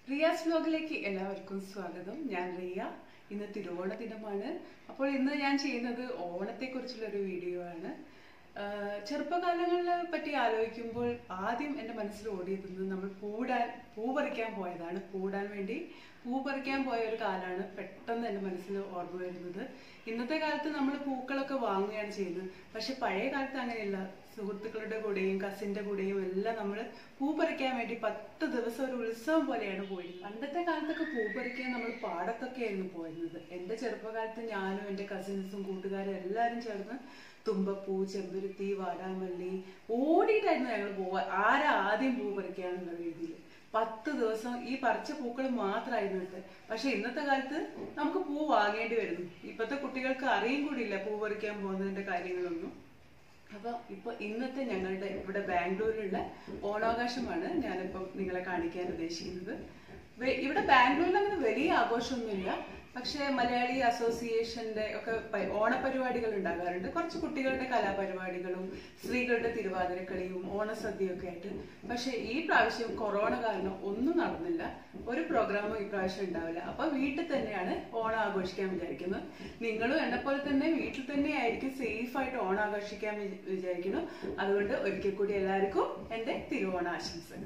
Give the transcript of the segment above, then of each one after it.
റിയാസ് വ്ലോഗിലേക്ക് എല്ലാവർക്കും സ്വാഗതം ഞാൻ റിയ ഇന്ന് തിരുവോണ ദിനമാണ് അപ്പോൾ ഇന്ന് ഞാൻ ചെയ്യുന്നത് ഓണത്തെക്കുറിച്ചുള്ള ഒരു വീഡിയോ ആണ് ആഹ് ചെറുപ്പകാലങ്ങളെ പറ്റി ആലോചിക്കുമ്പോൾ ആദ്യം എൻ്റെ മനസ്സിൽ ഓടിയെത്തുന്നത് നമ്മൾ പൂടാൻ പൂ പറിക്കാൻ പോയതാണ് പൂടാൻ വേണ്ടി പൂ പറിക്കാൻ പോയ ഒരു കാലമാണ് പെട്ടെന്ന് എൻ്റെ മനസ്സിൽ ഓർമ്മ വരുന്നത് ഇന്നത്തെ കാലത്ത് നമ്മൾ പൂക്കളൊക്കെ വാങ്ങുകയാണ് ചെയ്യുന്നത് പക്ഷെ പഴയ കാലത്ത് അങ്ങനെയല്ല സുഹൃത്തുക്കളുടെ കൂടെയും കസിന്റെ കൂടെയും എല്ലാം നമ്മൾ പൂ പറിക്കാൻ വേണ്ടി പത്ത് ദിവസം ഒരു ഉത്സവം പോലെയാണ് പോയി പണ്ടത്തെ കാലത്തൊക്കെ പൂ പറിക്കാൻ നമ്മൾ പാടത്തൊക്കെ ആയിരുന്നു പോയിരുന്നത് എൻ്റെ ചെറുപ്പകാലത്ത് ഞാനും എൻ്റെ കസിൻസും കൂട്ടുകാരും എല്ലാവരും ചേർന്ന് തുമ്പപ്പൂ ചെമ്പരുത്തി വാടാമല്ലി ഓടിയിട്ടായിരുന്നു ഞങ്ങൾ പോവാ ആരാ ആദ്യം പൂ പറിക്കാന്നുള്ള രീതിയിൽ പത്ത് ദിവസം ഈ പറിച്ച പൂക്കൾ മാത്രമായിരുന്നു ഇട്ട് പക്ഷെ ഇന്നത്തെ കാലത്ത് നമുക്ക് പൂ വാങ്ങേണ്ടി വരുന്നു ഇപ്പോഴത്തെ കുട്ടികൾക്ക് അറിയും കൂടിയില്ല പൂ പറിക്കാൻ പോകുന്നതിന്റെ കാര്യങ്ങളൊന്നും അപ്പൊ ഇപ്പൊ ഇന്നത്തെ ഞങ്ങളുടെ ഇവിടെ ബാംഗ്ലൂരിലുള്ള ഓണാഘോഷമാണ് ഞാനിപ്പം നിങ്ങളെ കാണിക്കാൻ ഉദ്ദേശിക്കുന്നത് വെ- ഇവിടെ ബാംഗ്ലൂരിൽ അങ്ങനെ വലിയ ആഘോഷമൊന്നുമില്ല പക്ഷെ മലയാളി അസോസിയേഷന്റെ ഒക്കെ പ- ഓണപരിപാടികൾ ഉണ്ടാകാറുണ്ട് കുറച്ച് കുട്ടികളുടെ കലാപരിപാടികളും സ്ത്രീകളുടെ തിരുവാതിരക്കളിയും ഓണസദ്യയൊക്കെ ആയിട്ട് പക്ഷെ ഈ പ്രാവശ്യം കൊറോണ കാരണം ഒന്നും നടന്നില്ല ഒരു പ്രോഗ്രാമും ഈ പ്രാവശ്യം ഉണ്ടാവില്ല അപ്പൊ വീട്ടിൽ തന്നെയാണ് ഓണം ആഘോഷിക്കാൻ വിചാരിക്കുന്നത് നിങ്ങളും എന്നെ പോലെ തന്നെ വീട്ടിൽ തന്നെ ആയിരിക്കും സേഫ് ആയിട്ട് ഓണം ആഘോഷിക്കാൻ വി- വിചാരിക്കുന്നു അതുകൊണ്ട് ഒരിക്കൽ കൂടി എല്ലാവർക്കും എന്റെ തിരുവോണ ആശംസകൾ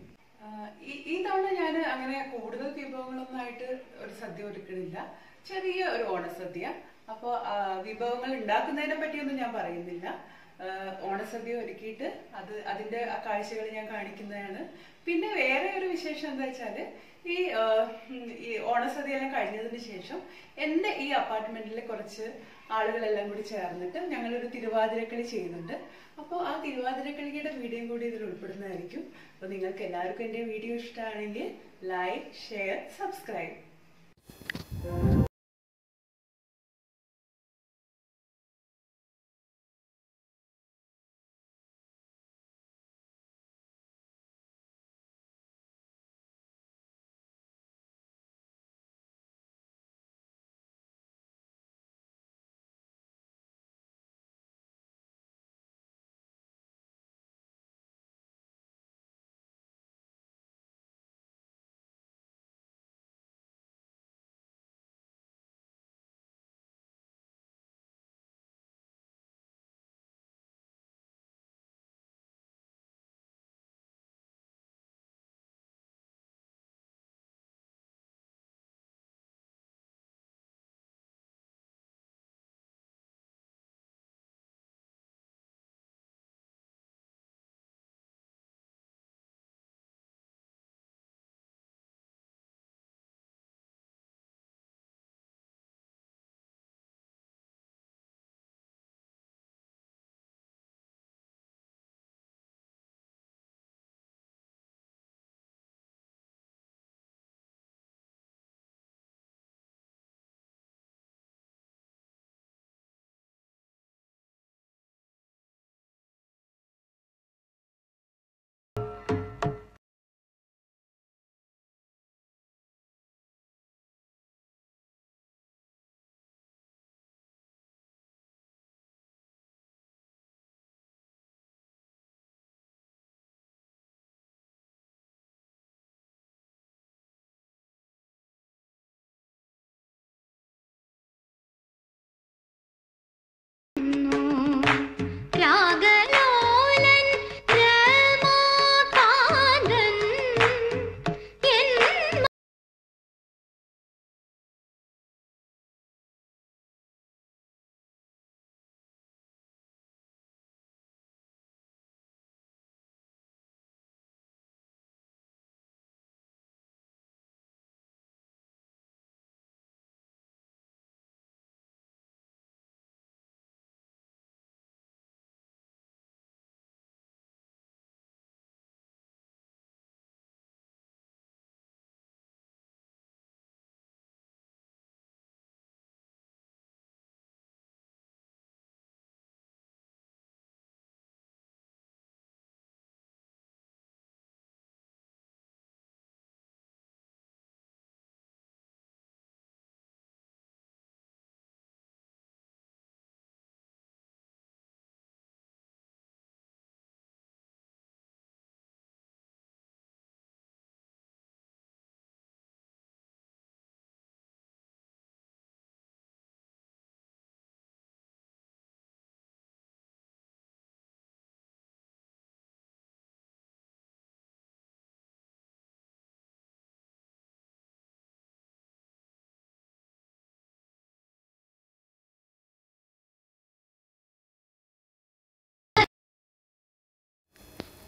ആഹ് ഈ ഈ തവണ ഞാൻ അങ്ങനെ കൂടുതൽ വിഭവങ്ങളൊന്നും ആയിട്ട് ഒരു സദ്യ ഒരുക്കണില്ല ചെറിയ ഒരു ഓണസദ്യ അപ്പോൾ വിഭവങ്ങൾ ഉണ്ടാക്കുന്നതിനെ പറ്റിയൊന്നും ഞാൻ പറയുന്നില്ല ആഹ് ഓണസദ്യ ഒരുക്കിയിട്ട് അത് അതിന്റെ ആ കാഴ്ചകൾ ഞാൻ കാണിക്കുന്നതാണ് പിന്നെ വേറെ ഒരു വിശേഷം എന്താ വെച്ചാല് ഈ ആഹ് ഉം, ഈ ഓണസദ്യ എല്ലാം കഴിഞ്ഞതിന് ശേഷം എന്റെ ഈ അപ്പാർട്ട്മെന്റിലെ കുറച്ച് ആളുകളെല്ലാം കൂടി ചേർന്നിട്ട് ഞങ്ങളൊരു തിരുവാതിരക്കളി ചെയ്യുന്നുണ്ട് അപ്പോൾ ആ തിരുവാതിരക്കളിയുടെ വീഡിയോ കൂടി ഇതിൽ ഉൾപ്പെടുന്നതായിരിക്കും അപ്പോൾ നിങ്ങൾക്ക് എല്ലാവർക്കും എൻ്റെ വീഡിയോ ഇഷ്ടമാണെങ്കിൽ ലൈക്ക് ഷെയർ സബ്സ്ക്രൈബ്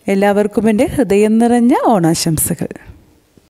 എല്ലാവർക്കും എൻ്റെ ഹൃദയം നിറഞ്ഞ ഓണാശംസകൾ